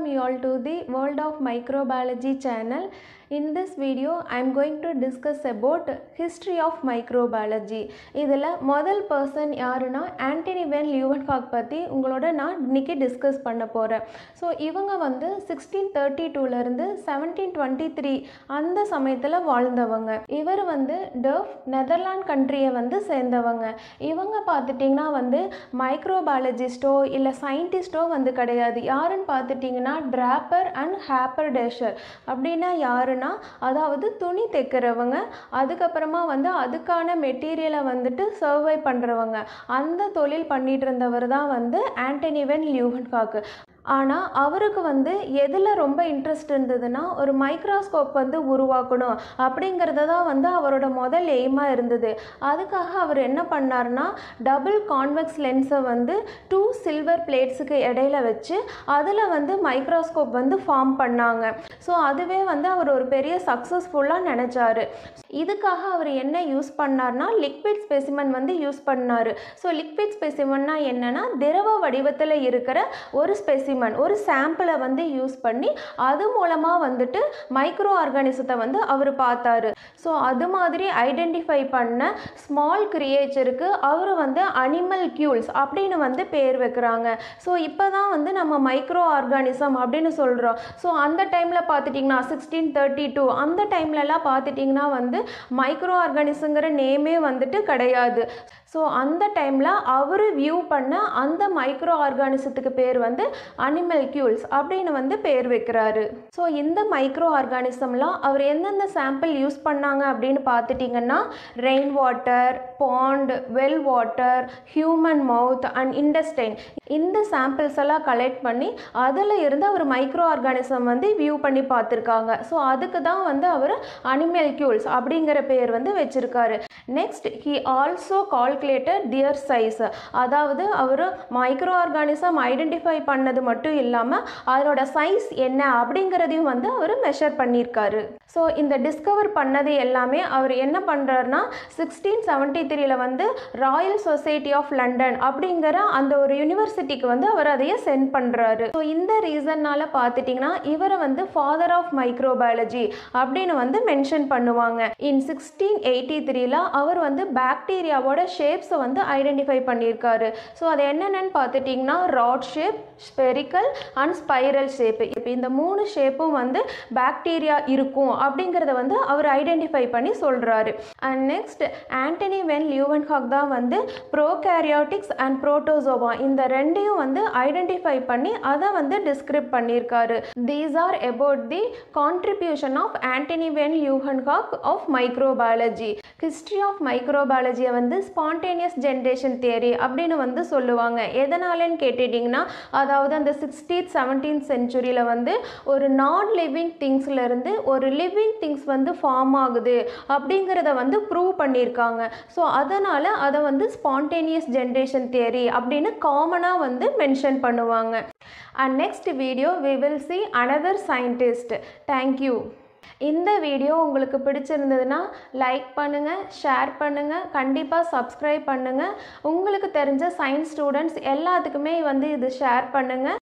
welcome you all to the World of Microbiology channel. In this video, I am going to discuss about history of microbiology. இதில் முதல் person யாருன்னா Antony van லியூவன்ஹாக் பற்றி உங்களோட நான் இன்னைக்கு discuss பண்ண போகிறேன் ஸோ இவங்க வந்து சிக்ஸ்டீன் தேர்ட்டி டூலேருந்து செவன்டீன் டுவெண்ட்டி த்ரீ அந்த சமயத்தில் வாழ்ந்தவங்க இவர் வந்து டர்ஃப் நெதர்லாண்ட் கண்ட்ரியை வந்து சேர்ந்தவங்க இவங்க பார்த்துட்டிங்கன்னா வந்து மைக்ரோபாலஜிஸ்டோ இல்லை சயின்டிஸ்டோ வந்து கிடையாது யாருன்னு பார்த்துட்டிங்கன்னா டிராப்பர் அண்ட் ஹேப்பர் டேஷர் அப்படின்னா யாருன்னா அதாவது துணி தைக்கிறவங்க அதுக்கப்புறமா வந்து அதுக்கான மெட்டீரியலை வந்துட்டு சர்வை பண்ணுறவங்க அந்த தொழில் பண்ணிட்டு இருந்தவர் தான் வந்து ஆண்டனிவென் லியூவன்காக்கு ஆனால் அவருக்கு வந்து எதில் ரொம்ப இன்ட்ரெஸ்ட் இருந்ததுன்னா ஒரு மைக்ரோஸ்கோப் வந்து உருவாக்கணும் அப்படிங்கிறது தான் வந்து அவரோட முதல் எய்மாக இருந்தது அதுக்காக அவர் என்ன பண்ணார்னா டபுள் கான்வெக்ஸ் லென்ஸை வந்து டூ சில்வர் பிளேட்ஸுக்கு இடையில வச்சு அதில் வந்து மைக்ரோஸ்கோப் வந்து ஃபார்ம் பண்ணாங்க ஸோ அதுவே வந்து அவர் ஒரு பெரிய சக்ஸஸ்ஃபுல்லாக நினச்சாரு இதுக்காக அவர் என்ன யூஸ் பண்ணார்னா லிக்விட் ஸ்பெசிமன் வந்து யூஸ் பண்ணார் ஸோ லிக்விட் ஸ்பெசிமன்னா என்னென்னா திரவ வடிவத்தில் இருக்கிற ஒரு ஸ்பெசிமன் ஒரு சாம்பிளை வந்து யூஸ் பண்ணி அது மூலமாக வந்துட்டு மைக்ரோ ஆர்கானிசத்தை வந்து அவர் பார்த்தாரு ஸோ அது மாதிரி ஐடென்டிஃபை பண்ண ஸ்மால் கிரியேச்சருக்கு அவர் வந்து அனிமல் கியூல்ஸ் அப்படின்னு வந்து பேர் வைக்கிறாங்க ஸோ இப்போ தான் வந்து நம்ம மைக்ரோ ஆர்கானிசம் அப்படின்னு சொல்கிறோம் ஸோ அந்த டைமில் பார்த்துட்டிங்கன்னா சிக்ஸ்டீன் தேர்ட்டி டூ அந்த டைம்லலாம் பார்த்துட்டிங்கன்னா வந்து மைக்ரோ ஆர்கானிஸுங்கிற நேமே வந்துட்டு கிடையாது ஸோ அந்த டைமில் அவர் வியூ பண்ண அந்த மைக்ரோ ஆர்கானிசத்துக்கு பேர் வந்து அனிமல் கியூல்ஸ் அப்படின்னு வந்து பேர் வைக்கிறாரு ஸோ இந்த மைக்ரோ ஆர்கானிசம்லாம் அவர் எந்தெந்த சாம்பிள் யூஸ் பண்ணாங்க அப்படின்னு பார்த்துட்டிங்கன்னா rain water pond well water human mouth and intestine இந்த சாம்பிள்ஸ் எல்லாம் கலெக்ட் பண்ணி அதில் இருந்து அவர் மைக்ரோ ஆர்கானிசம் வந்து வியூ பண்ணி பார்த்துருக்காங்க ஸோ அதுக்கு தான் வந்து அவர் அனிமல் கியூல்ஸ் அப்படிங்கிற பேர் வந்து வச்சுருக்காரு next he also calculated their size அதாவது அவர் மைக்ரோ ஆர்கானிசம் ஐடென்டிஃபை பண்ணது மட்டும் இல்லாமல் அதனோட சைஸ் என்ன அப்படிங்கிறதையும் வந்து அவர் மெஷர் பண்ணியிருக்காரு ஸோ இந்த டிஸ்கவர் பண்ணது எல்லாமே அவர் என்ன பண்ணுறாருனா சிக்ஸ்டீன் செவன்ட்டி த்ரீல வந்து ராயல் சொசைட்டி ஆஃப் லண்டன் அப்படிங்கிற அந்த ஒரு யூனிவர்சிட்டிக்கு வந்து அவர் அதையே சென்ட் பண்ணுறாரு ஸோ இந்த ரீசன்னால் பார்த்துட்டிங்கன்னா இவரை வந்து ஃபாதர் ஆஃப் மைக்ரோபயாலஜி அப்படின்னு வந்து மென்ஷன் பண்ணுவாங்க இன் சிக்ஸ்டீன் எயிட்டி த்ரீல அவர் வந்து பாக்டீரியாவோட ஷேப்ஸை வந்து ஐடென்டிஃபை பண்ணியிருக்காரு ஸோ அது என்னென்னு பார்த்துட்டிங்கன்னா rod shape spherical and spiral shape இப்போ இந்த மூணு ஷேப்பும் வந்து பாக்டீரியா இருக்கும் அப்படிங்கிறத வந்து அவர் ஐடென்டிஃபை பண்ணி சொல்கிறாரு and next Antony van Leeuwenhoek தான் வந்து ப்ரோகேரியாட்டிக்ஸ் அண்ட் ப்ரோட்டோசோவா இந்த ரெண்டையும் வந்து ஐடென்டிஃபை பண்ணி அதை வந்து டிஸ்கிரிப் பண்ணியிருக்காரு these are about the contribution of Antony van Leeuwenhoek of microbiology history of மைக்ரோபயாலஜியை வந்து ஸ்பான்டேனியஸ் ஜென்ரேஷன் தியரி அப்படின்னு வந்து சொல்லுவாங்க எதனாலன்னு கேட்டுட்டிங்கன்னா அதாவது அந்த சிக்ஸ்டீத் செவன்டீன்த் செஞ்சுரியில் வந்து ஒரு நான் லிவிங் திங்ஸ்லேருந்து ஒரு லிவிங் திங்ஸ் வந்து ஃபார்ம் ஆகுது அப்படிங்கிறத வந்து ப்ரூவ் பண்ணியிருக்காங்க ஸோ அதனால் அதை வந்து ஸ்பான்டேனியஸ் ஜென்ரேஷன் தியரி அப்படின்னு காமனாக வந்து மென்ஷன் பண்ணுவாங்க and next video we will see another scientist thank you இந்த வீடியோ உங்களுக்கு பிடிச்சிருந்ததுன்னா லைக் பண்ணுங்கள் ஷேர் பண்ணுங்கள் கண்டிப்பாக சப்ஸ்கிரைப் பண்ணுங்கள் உங்களுக்கு தெரிஞ்ச சயின்ஸ் ஸ்டூடெண்ட்ஸ் எல்லாத்துக்குமே வந்து இது ஷேர் பண்ணுங்கள்